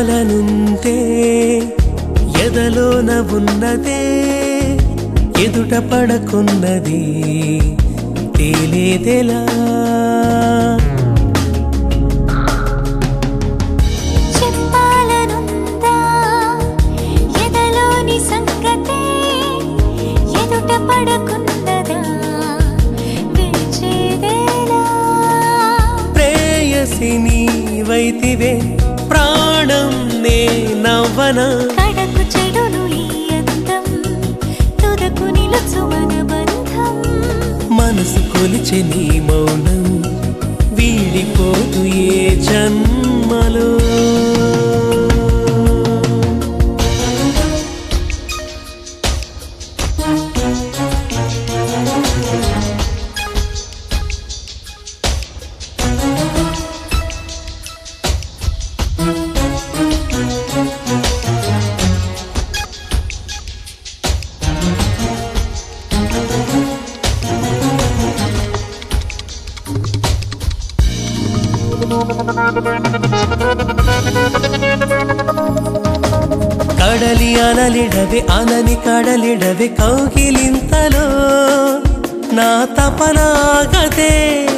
చెప్పాలనుంటే ఎదలోన ఉన్నదే ఎదుట పడకున్నది తేలేదెలా చెప్పాలనుందా ఎదలోని సంగతే ఎదుట పడకున్నదా విడిచేదేలా ప్రేయసి నీవైతివే ప్రాణం నే నవ్వనా కడకు చెడును ఈ అందం తుదకు నిలుచు మన బంధం మనసు కొలిచె నీ మౌనం వీడిపోదు ఏ జన్మలో కడలి అనలిడవే అనని కడలిడవే కౌగిలింతలో నా తపనాగదే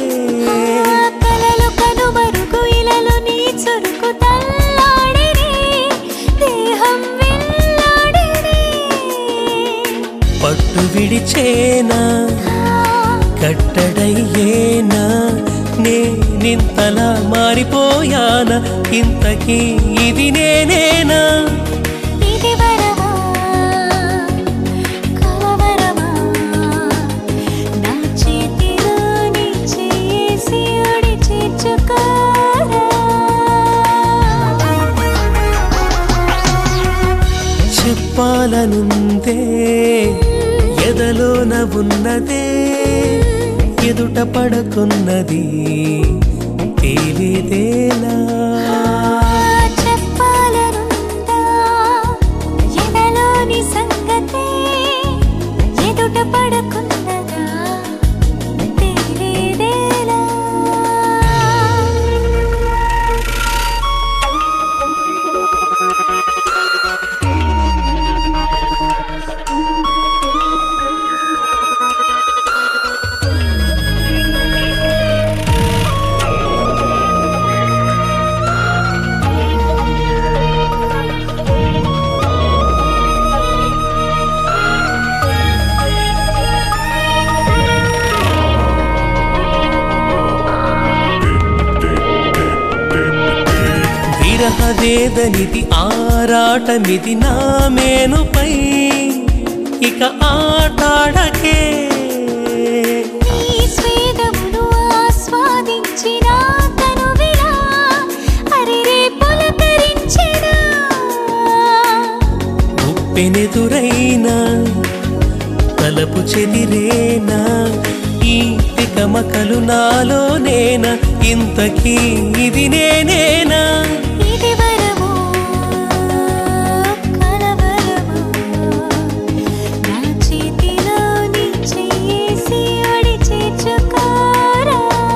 కలలు కనుమరుగు ఇలలు నీ చురుకు తల్లాడిని దేహం వెళ్ళాడిని పట్టు విడిచేనా కట్టడయ్యేనా నేనింతలా మారిపోయానా ఇంతకీ ఇది నేనేనా ఇది వరమా కలవరమా నా చేతిలో నీ చేసి ఒడి చేర్చుకోరా చెప్పాలనుందే ఎదలోన ఉన్నదే ఎదుట పడకున్నది తేలిదేలా చెప్పాలనుందా ఎదలోని సంగతే ఎదుట పడకున్నదా తెలియదేలా విరహవేదనిది ఆరాటమిది నా మేనుపై ఇక ఆటాడకే నీ స్వేదమును ఆస్వాదించిన తనువిలా అరెరే పులకరించెనా ఉప్పెనెదురైనా తలపు చెదిరేనా ఈ తికమకలు నాలోనేనా ఇంతకీ ఇది నేనేనా ఇది వరమో కలవరమో నా చేతిలో నీ చేసి ఒడి చేర్చుకోరా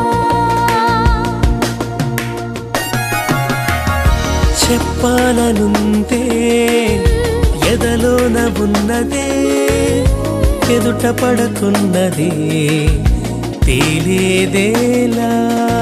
చెప్పాలనుంటే ఎదలోన ఉన్నదే ఎదుట పడకున్నది తేలేదేలా